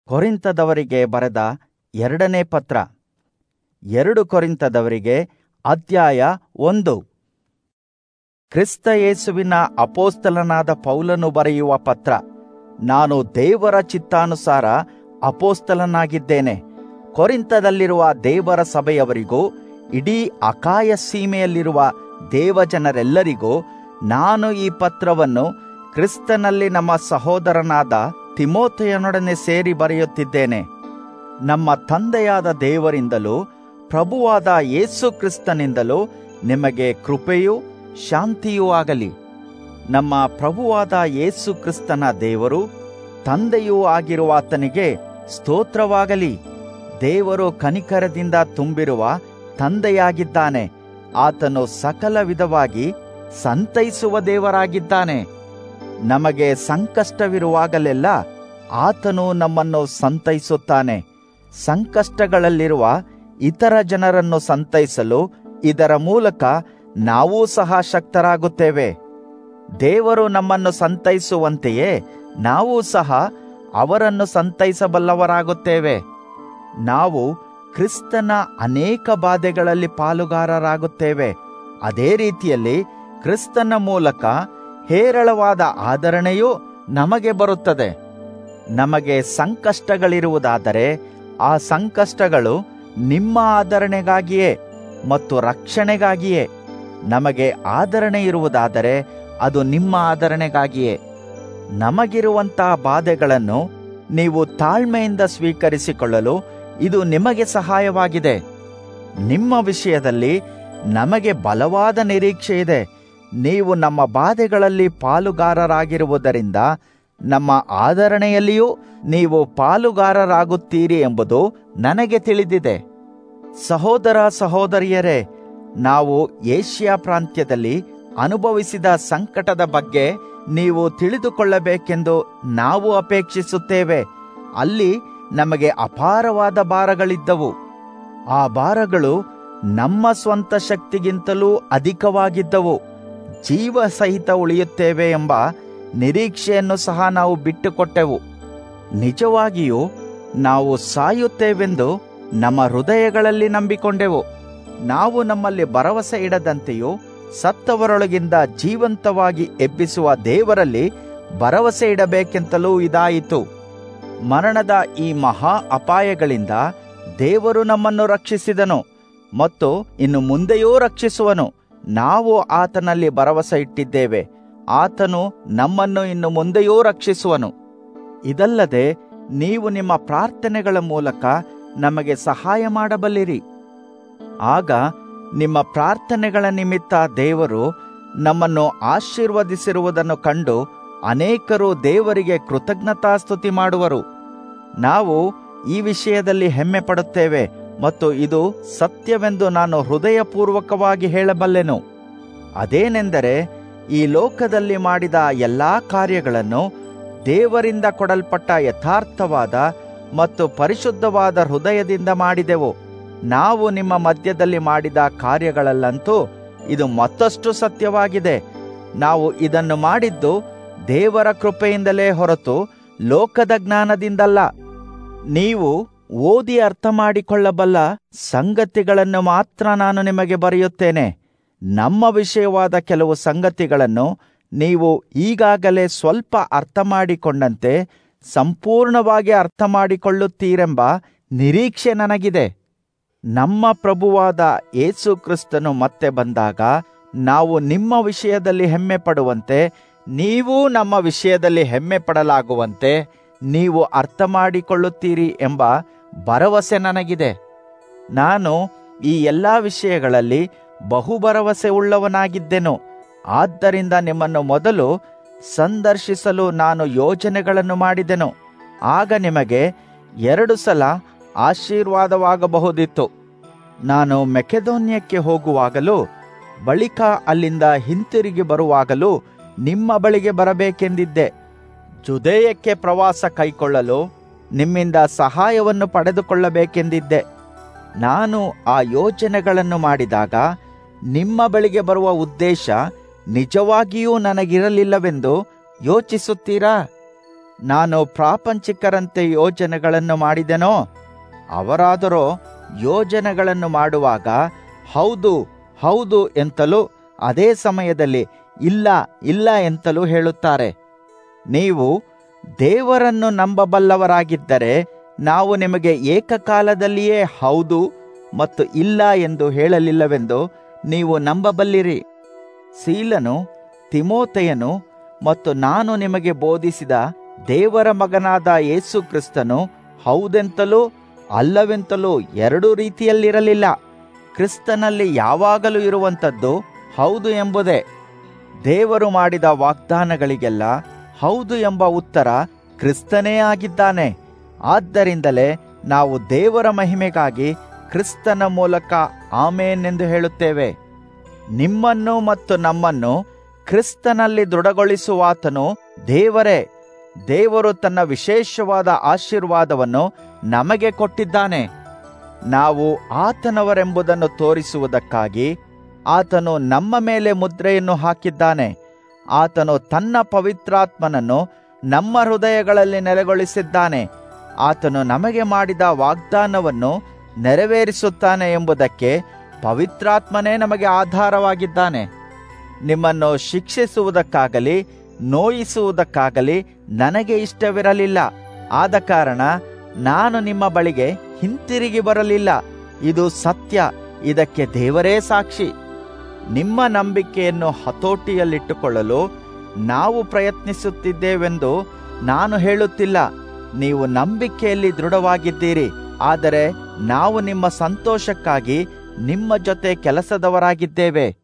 ಕೊರಿಂತದವರಿಗೆ ಬರೆದ ಎರಡನೇ ಪತ್ರ ಎರಡು ಕೊರಿಂತದವರಿಗೆ ಅಧ್ಯಾಯ ಒಂದು ಕ್ರಿಸ್ತ ಯೇಸುವಿನ ಅಪೋಸ್ತಲನಾದ ಪೌಲನು ಬರೆಯುವ ಪತ್ರ ನಾನು ದೇವರ ಚಿತ್ತಾನುಸಾರ ಅಪೋಸ್ತಲನಾಗಿದ್ದೇನೆ ಕೊರಿಂತದಲ್ಲಿರುವ ದೇವರ ಸಭೆಯವರಿಗೂ ಇಡೀ ಅಕಾಯ ಸೀಮೆಯಲ್ಲಿರುವ ದೇವಜನರೆಲ್ಲರಿಗೂ ನಾನು ಈ ಪತ್ರವನ್ನು ಕ್ರಿಸ್ತನಲ್ಲಿ ನಮ್ಮ ಸಹೋದರನಾದ ತಿಮೋಥೆಯನೊಡನೆ ಸೇರಿ ಬರೆಯುತ್ತಿದ್ದೇನೆ ನಮ್ಮ ತಂದೆಯಾದ ದೇವರಿಂದಲೂ ಪ್ರಭುವಾದ ಯೇಸು ಕ್ರಿಸ್ತನಿಂದಲೂ ನಿಮಗೆ ಕೃಪೆಯೂ ಶಾಂತಿಯೂ ಆಗಲಿ ನಮ್ಮ ಪ್ರಭುವಾದ ಯೇಸು ಕ್ರಿಸ್ತನ ದೇವರು ತಂದೆಯೂ ಆಗಿರುವ ಆತನಿಗೆ ಸ್ತೋತ್ರವಾಗಲಿ ದೇವರು ಕನಿಕರದಿಂದ ತುಂಬಿರುವ ತಂದೆಯಾಗಿದ್ದಾನೆ ಆತನು ಸಕಲ ವಿಧವಾಗಿ ಸಂತೈಸುವ ದೇವರಾಗಿದ್ದಾನೆ ನಮಗೆ ಸಂಕಷ್ಟವಿರುವಾಗಲೆಲ್ಲ ಆತನು ನಮ್ಮನ್ನು ಸಂತೈಸುತ್ತಾನೆ ಸಂಕಷ್ಟಗಳಲ್ಲಿರುವ ಇತರ ಜನರನ್ನು ಸಂತೈಸಲು ಇದರ ಮೂಲಕ ನಾವೂ ಸಹ ಶಕ್ತರಾಗುತ್ತೇವೆ ದೇವರು ನಮ್ಮನ್ನು ಸಂತೈಸುವಂತೆಯೇ ನಾವೂ ಸಹ ಅವರನ್ನು ಸಂತೈಸಬಲ್ಲವರಾಗುತ್ತೇವೆ ನಾವು ಕ್ರಿಸ್ತನ ಅನೇಕ ಬಾಧೆಗಳಲ್ಲಿ ಪಾಲುಗಾರರಾಗುತ್ತೇವೆ ಅದೇ ರೀತಿಯಲ್ಲಿ ಕ್ರಿಸ್ತನ ಮೂಲಕ ಹೇರಳವಾದ ಆದರಣೆಯೂ ನಮಗೆ ಬರುತ್ತದೆ ನಮಗೆ ಸಂಕಷ್ಟಗಳಿರುವುದಾದರೆ ಆ ಸಂಕಷ್ಟಗಳು ನಿಮ್ಮ ಆದರಣೆಗಾಗಿಯೇ ಮತ್ತು ರಕ್ಷಣೆಗಾಗಿಯೇ ನಮಗೆ ಆದರಣೆ ಇರುವುದಾದರೆ ಅದು ನಿಮ್ಮ ಆದರಣೆಗಾಗಿಯೇ ನಮಗಿರುವಂತಹ ಬಾಧೆಗಳನ್ನು ನೀವು ತಾಳ್ಮೆಯಿಂದ ಸ್ವೀಕರಿಸಿಕೊಳ್ಳಲು ಇದು ನಿಮಗೆ ಸಹಾಯವಾಗಿದೆ ನಿಮ್ಮ ವಿಷಯದಲ್ಲಿ ನಮಗೆ ಬಲವಾದ ನಿರೀಕ್ಷೆ ಇದೆ ನೀವು ನಮ್ಮ ಬಾಧೆಗಳಲ್ಲಿ ಪಾಲುಗಾರರಾಗಿರುವುದರಿಂದ ನಮ್ಮ ಆದರಣೆಯಲ್ಲಿಯೂ ನೀವು ಪಾಲುಗಾರರಾಗುತ್ತೀರಿ ಎಂಬುದು ನನಗೆ ತಿಳಿದಿದೆ ಸಹೋದರ ಸಹೋದರಿಯರೇ ನಾವು ಏಷ್ಯಾ ಪ್ರಾಂತ್ಯದಲ್ಲಿ ಅನುಭವಿಸಿದ ಸಂಕಟದ ಬಗ್ಗೆ ನೀವು ತಿಳಿದುಕೊಳ್ಳಬೇಕೆಂದು ನಾವು ಅಪೇಕ್ಷಿಸುತ್ತೇವೆ ಅಲ್ಲಿ ನಮಗೆ ಅಪಾರವಾದ ಭಾರಗಳಿದ್ದವು ಆ ಭಾರಗಳು ನಮ್ಮ ಸ್ವಂತ ಶಕ್ತಿಗಿಂತಲೂ ಅಧಿಕವಾಗಿದ್ದವು ಜೀವ ಸಹಿತ ಉಳಿಯುತ್ತೇವೆ ಎಂಬ ನಿರೀಕ್ಷೆಯನ್ನು ಸಹ ನಾವು ಬಿಟ್ಟುಕೊಟ್ಟೆವು ನಿಜವಾಗಿಯೂ ನಾವು ಸಾಯುತ್ತೇವೆಂದು ನಮ್ಮ ಹೃದಯಗಳಲ್ಲಿ ನಂಬಿಕೊಂಡೆವು ನಾವು ನಮ್ಮಲ್ಲಿ ಭರವಸೆ ಇಡದಂತೆಯೂ ಸತ್ತವರೊಳಗಿಂದ ಜೀವಂತವಾಗಿ ಎಬ್ಬಿಸುವ ದೇವರಲ್ಲಿ ಭರವಸೆ ಇಡಬೇಕೆಂತಲೂ ಇದಾಯಿತು ಮರಣದ ಈ ಮಹಾ ಅಪಾಯಗಳಿಂದ ದೇವರು ನಮ್ಮನ್ನು ರಕ್ಷಿಸಿದನು ಮತ್ತು ಇನ್ನು ಮುಂದೆಯೂ ರಕ್ಷಿಸುವನು ನಾವು ಆತನಲ್ಲಿ ಭರವಸೆ ಇಟ್ಟಿದ್ದೇವೆ ಆತನು ನಮ್ಮನ್ನು ಇನ್ನು ಮುಂದೆಯೂ ರಕ್ಷಿಸುವನು ಇದಲ್ಲದೆ ನೀವು ನಿಮ್ಮ ಪ್ರಾರ್ಥನೆಗಳ ಮೂಲಕ ನಮಗೆ ಸಹಾಯ ಮಾಡಬಲ್ಲಿರಿ ಆಗ ನಿಮ್ಮ ಪ್ರಾರ್ಥನೆಗಳ ನಿಮಿತ್ತ ದೇವರು ನಮ್ಮನ್ನು ಆಶೀರ್ವದಿಸಿರುವುದನ್ನು ಕಂಡು ಅನೇಕರು ದೇವರಿಗೆ ಕೃತಜ್ಞತಾಸ್ತುತಿ ಮಾಡುವರು ನಾವು ಈ ವಿಷಯದಲ್ಲಿ ಹೆಮ್ಮೆ ಪಡುತ್ತೇವೆ ಮತ್ತು ಇದು ಸತ್ಯವೆಂದು ನಾನು ಹೃದಯಪೂರ್ವಕವಾಗಿ ಹೇಳಬಲ್ಲೆನು ಅದೇನೆಂದರೆ ಈ ಲೋಕದಲ್ಲಿ ಮಾಡಿದ ಎಲ್ಲಾ ಕಾರ್ಯಗಳನ್ನು ದೇವರಿಂದ ಕೊಡಲ್ಪಟ್ಟ ಯಥಾರ್ಥವಾದ ಮತ್ತು ಪರಿಶುದ್ಧವಾದ ಹೃದಯದಿಂದ ಮಾಡಿದೆವು ನಾವು ನಿಮ್ಮ ಮಧ್ಯದಲ್ಲಿ ಮಾಡಿದ ಕಾರ್ಯಗಳಲ್ಲಂತೂ ಇದು ಮತ್ತಷ್ಟು ಸತ್ಯವಾಗಿದೆ ನಾವು ಇದನ್ನು ಮಾಡಿದ್ದು ದೇವರ ಕೃಪೆಯಿಂದಲೇ ಹೊರತು ಲೋಕದ ಜ್ಞಾನದಿಂದಲ್ಲ ನೀವು ಓದಿ ಅರ್ಥ ಮಾಡಿಕೊಳ್ಳಬಲ್ಲ ಸಂಗತಿಗಳನ್ನು ಮಾತ್ರ ನಾನು ನಿಮಗೆ ಬರೆಯುತ್ತೇನೆ ನಮ್ಮ ವಿಷಯವಾದ ಕೆಲವು ಸಂಗತಿಗಳನ್ನು ನೀವು ಈಗಾಗಲೇ ಸ್ವಲ್ಪ ಅರ್ಥ ಮಾಡಿಕೊಂಡಂತೆ ಸಂಪೂರ್ಣವಾಗಿ ಅರ್ಥ ಮಾಡಿಕೊಳ್ಳುತ್ತೀರೆಂಬ ನಿರೀಕ್ಷೆ ನನಗಿದೆ ನಮ್ಮ ಪ್ರಭುವಾದ ಯೇಸು ಕ್ರಿಸ್ತನು ಮತ್ತೆ ಬಂದಾಗ ನಾವು ನಿಮ್ಮ ವಿಷಯದಲ್ಲಿ ಹೆಮ್ಮೆ ಪಡುವಂತೆ ನೀವೂ ನಮ್ಮ ವಿಷಯದಲ್ಲಿ ಹೆಮ್ಮೆ ಪಡಲಾಗುವಂತೆ ನೀವು ಅರ್ಥ ಮಾಡಿಕೊಳ್ಳುತ್ತೀರಿ ಎಂಬ ಭರವಸೆ ನನಗಿದೆ ನಾನು ಈ ಎಲ್ಲ ವಿಷಯಗಳಲ್ಲಿ ಬಹು ಭರವಸೆ ಉಳ್ಳವನಾಗಿದ್ದೆನು ಆದ್ದರಿಂದ ನಿಮ್ಮನ್ನು ಮೊದಲು ಸಂದರ್ಶಿಸಲು ನಾನು ಯೋಜನೆಗಳನ್ನು ಮಾಡಿದೆನು ಆಗ ನಿಮಗೆ ಎರಡು ಸಲ ಆಶೀರ್ವಾದವಾಗಬಹುದಿತ್ತು ನಾನು ಮೆಕೆದೋನ್ಯಕ್ಕೆ ಹೋಗುವಾಗಲೂ ಬಳಿಕ ಅಲ್ಲಿಂದ ಹಿಂತಿರುಗಿ ಬರುವಾಗಲೂ ನಿಮ್ಮ ಬಳಿಗೆ ಬರಬೇಕೆಂದಿದ್ದೆ ಜುದೇಯಕ್ಕೆ ಪ್ರವಾಸ ಕೈಕೊಳ್ಳಲು ನಿಮ್ಮಿಂದ ಸಹಾಯವನ್ನು ಪಡೆದುಕೊಳ್ಳಬೇಕೆಂದಿದ್ದೆ ನಾನು ಆ ಯೋಜನೆಗಳನ್ನು ಮಾಡಿದಾಗ ನಿಮ್ಮ ಬಳಿಗೆ ಬರುವ ಉದ್ದೇಶ ನಿಜವಾಗಿಯೂ ನನಗಿರಲಿಲ್ಲವೆಂದು ಯೋಚಿಸುತ್ತೀರಾ ನಾನು ಪ್ರಾಪಂಚಿಕರಂತೆ ಯೋಜನೆಗಳನ್ನು ಮಾಡಿದೆನೋ ಅವರಾದರೋ ಯೋಜನೆಗಳನ್ನು ಮಾಡುವಾಗ ಹೌದು ಹೌದು ಎಂತಲೂ ಅದೇ ಸಮಯದಲ್ಲಿ ಇಲ್ಲ ಇಲ್ಲ ಎಂತಲೂ ಹೇಳುತ್ತಾರೆ ನೀವು ದೇವರನ್ನು ನಂಬಬಲ್ಲವರಾಗಿದ್ದರೆ ನಾವು ನಿಮಗೆ ಏಕಕಾಲದಲ್ಲಿಯೇ ಹೌದು ಮತ್ತು ಇಲ್ಲ ಎಂದು ಹೇಳಲಿಲ್ಲವೆಂದು ನೀವು ನಂಬಬಲ್ಲಿರಿ ಸೀಲನು ತಿಮೋತೆಯನು ಮತ್ತು ನಾನು ನಿಮಗೆ ಬೋಧಿಸಿದ ದೇವರ ಮಗನಾದ ಯೇಸು ಕ್ರಿಸ್ತನು ಹೌದೆಂತಲೂ ಅಲ್ಲವೆಂತಲೂ ಎರಡೂ ರೀತಿಯಲ್ಲಿರಲಿಲ್ಲ ಕ್ರಿಸ್ತನಲ್ಲಿ ಯಾವಾಗಲೂ ಇರುವಂಥದ್ದು ಹೌದು ಎಂಬುದೇ ದೇವರು ಮಾಡಿದ ವಾಗ್ದಾನಗಳಿಗೆಲ್ಲ ಹೌದು ಎಂಬ ಉತ್ತರ ಕ್ರಿಸ್ತನೇ ಆಗಿದ್ದಾನೆ ಆದ್ದರಿಂದಲೇ ನಾವು ದೇವರ ಮಹಿಮೆಗಾಗಿ ಕ್ರಿಸ್ತನ ಮೂಲಕ ಆಮೇನ್ ಎಂದು ಹೇಳುತ್ತೇವೆ ನಿಮ್ಮನ್ನು ಮತ್ತು ನಮ್ಮನ್ನು ಕ್ರಿಸ್ತನಲ್ಲಿ ದೃಢಗೊಳಿಸುವಾತನು ದೇವರೇ ದೇವರು ತನ್ನ ವಿಶೇಷವಾದ ಆಶೀರ್ವಾದವನ್ನು ನಮಗೆ ಕೊಟ್ಟಿದ್ದಾನೆ ನಾವು ಆತನವರೆಂಬುದನ್ನು ತೋರಿಸುವುದಕ್ಕಾಗಿ ಆತನು ನಮ್ಮ ಮೇಲೆ ಮುದ್ರೆಯನ್ನು ಹಾಕಿದ್ದಾನೆ ಆತನು ತನ್ನ ಪವಿತ್ರಾತ್ಮನನ್ನು ನಮ್ಮ ಹೃದಯಗಳಲ್ಲಿ ನೆಲೆಗೊಳಿಸಿದ್ದಾನೆ ಆತನು ನಮಗೆ ಮಾಡಿದ ವಾಗ್ದಾನವನ್ನು ನೆರವೇರಿಸುತ್ತಾನೆ ಎಂಬುದಕ್ಕೆ ಪವಿತ್ರಾತ್ಮನೇ ನಮಗೆ ಆಧಾರವಾಗಿದ್ದಾನೆ ನಿಮ್ಮನ್ನು ಶಿಕ್ಷಿಸುವುದಕ್ಕಾಗಲಿ ನೋಯಿಸುವುದಕ್ಕಾಗಲಿ ನನಗೆ ಇಷ್ಟವಿರಲಿಲ್ಲ ಆದ ಕಾರಣ ನಾನು ನಿಮ್ಮ ಬಳಿಗೆ ಹಿಂತಿರುಗಿ ಬರಲಿಲ್ಲ ಇದು ಸತ್ಯ ಇದಕ್ಕೆ ದೇವರೇ ಸಾಕ್ಷಿ ನಿಮ್ಮ ನಂಬಿಕೆಯನ್ನು ಹತೋಟಿಯಲ್ಲಿಟ್ಟುಕೊಳ್ಳಲು ನಾವು ಪ್ರಯತ್ನಿಸುತ್ತಿದ್ದೇವೆಂದು ನಾನು ಹೇಳುತ್ತಿಲ್ಲ ನೀವು ನಂಬಿಕೆಯಲ್ಲಿ ದೃಢವಾಗಿದ್ದೀರಿ ಆದರೆ ನಾವು ನಿಮ್ಮ ಸಂತೋಷಕ್ಕಾಗಿ ನಿಮ್ಮ ಜೊತೆ ಕೆಲಸದವರಾಗಿದ್ದೇವೆ